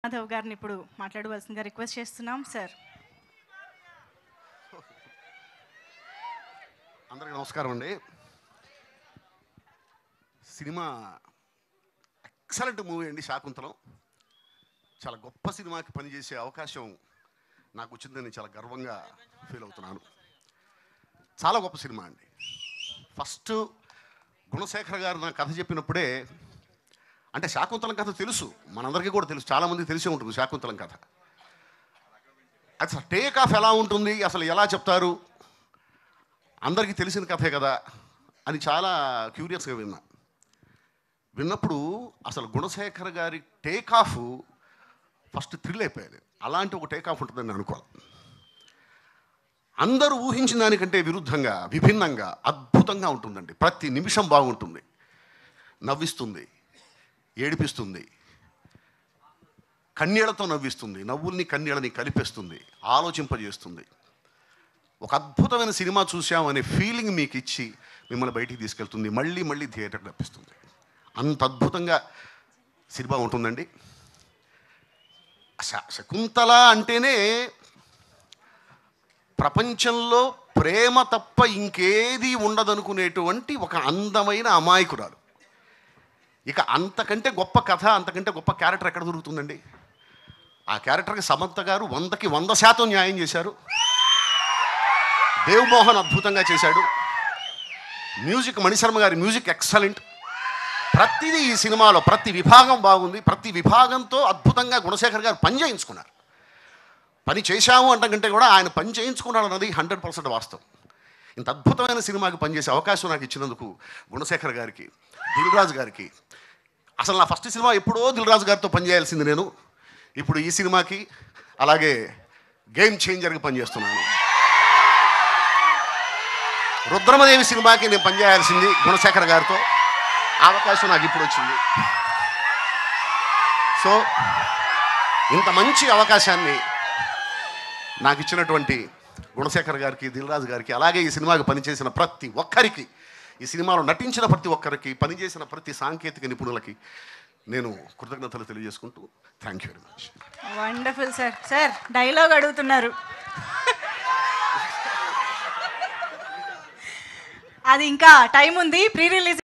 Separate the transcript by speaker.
Speaker 1: మాధవ్ గారిని ఇప్పుడు మాట్లాడవలసిందిగా రిక్వెస్ట్ చేస్తున్నాం సార్
Speaker 2: అందరికీ నమస్కారం అండి సినిమా ఎక్సలెంట్ మూవీ అండి శాకుంతలం చాలా గొప్ప సినిమాకి పనిచేసే అవకాశం నాకు వచ్చిందని చాలా గర్వంగా ఫీల్ అవుతున్నాను చాలా గొప్ప సినిమా అండి ఫస్ట్ గుణశేఖర్ గారు నా కథ చెప్పినప్పుడే అంటే శాకుంతలం కథ తెలుసు మనందరికీ కూడా తెలుసు చాలామందికి తెలిసే ఉంటుంది శాకుంతలం కథ అసలు టేక్ ఆఫ్ ఎలా ఉంటుంది అసలు ఎలా చెప్తారు అందరికీ తెలిసిన కథే కదా అని చాలా క్యూరియస్గా విన్నా విన్నప్పుడు అసలు గుణశేఖర్ గారి టేక్ ఆఫ్ ఫస్ట్ థ్రిల్ అయిపోయేది అలాంటి ఒక టేక్ ఆఫ్ ఉంటుందని నేను అనుకోవాలి అందరూ ఊహించిన దానికంటే విరుద్ధంగా విభిన్నంగా అద్భుతంగా ఉంటుందండి ప్రతి నిమిషం బాగుంటుంది నవ్విస్తుంది ఏడిపిస్తుంది కన్నీళ్లతో నవ్విస్తుంది నవ్వుల్ని కన్నీళ్ళని కలిపేస్తుంది ఆలోచింపజేస్తుంది ఒక అద్భుతమైన సినిమా చూసామనే ఫీలింగ్ మీకు ఇచ్చి మిమ్మల్ని బయటికి తీసుకెళ్తుంది మళ్ళీ మళ్ళీ థియేటర్ రప్పిస్తుంది అంత అద్భుతంగా సినిమా ఉంటుందండి శ- శకుంతల అంటేనే ప్రపంచంలో ప్రేమ తప్ప ఇంకేది ఉండదనుకునేటువంటి ఒక అందమైన అమాయకురాలు ఇక అంతకంటే గొప్ప కథ అంతకంటే గొప్ప క్యారెక్టర్ ఎక్కడ దొరుకుతుందండి ఆ క్యారెక్టర్కి సమంత గారు వందకి వంద శాతం న్యాయం చేశారు దేవ్ మోహన్ అద్భుతంగా చేశాడు మ్యూజిక్ మణిశర్మ గారి మ్యూజిక్ ఎక్సలెంట్ ప్రతిదీ ఈ సినిమాలో ప్రతి విభాగం బాగుంది ప్రతి విభాగంతో అద్భుతంగా గుణశేఖర్ గారు పని చేయించుకున్నారు పని చేశాము అంటకంటే కూడా ఆయన పని చేయించుకున్నాడు అన్నది హండ్రెడ్ పర్సెంట్ వాస్తవం ఇంత అద్భుతమైన సినిమాకి పనిచేసే అవకాశం నాకు ఇచ్చినందుకు గుణశేఖర్ గారికి దిల్ రాజు గారికి అసలు నా ఫస్ట్ సినిమా ఎప్పుడో దిల్ రాజు గారితో పనిచేయాల్సింది నేను ఇప్పుడు ఈ సినిమాకి అలాగే గేమ్ చేంజర్గా పనిచేస్తున్నాను రుద్రమదేవి సినిమాకి నేను పనిచేయాల్సింది గుణశేఖర్ గారితో ఆ అవకాశం నాకు ఇప్పుడు వచ్చింది సో ఇంత మంచి అవకాశాన్ని నాకు ఇచ్చినటువంటి గుణశేఖర్ గారికి దిల్రాజు గారికి అలాగే ఈ సినిమాకి పనిచేసిన ప్రతి ఒక్కరికి ఈ సినిమాలో నటించిన ప్రతి ఒక్కరికి పనిచేసిన ప్రతి సాంకేతిక నిపుణులకి నేను కృతజ్ఞతలు తెలియజేసుకుంటూ thank you very much
Speaker 1: wonderful sir sir dialogue అడుగుతున్నారు అది ఇంకా టైం ఉంది ప్రీ రిలీజ్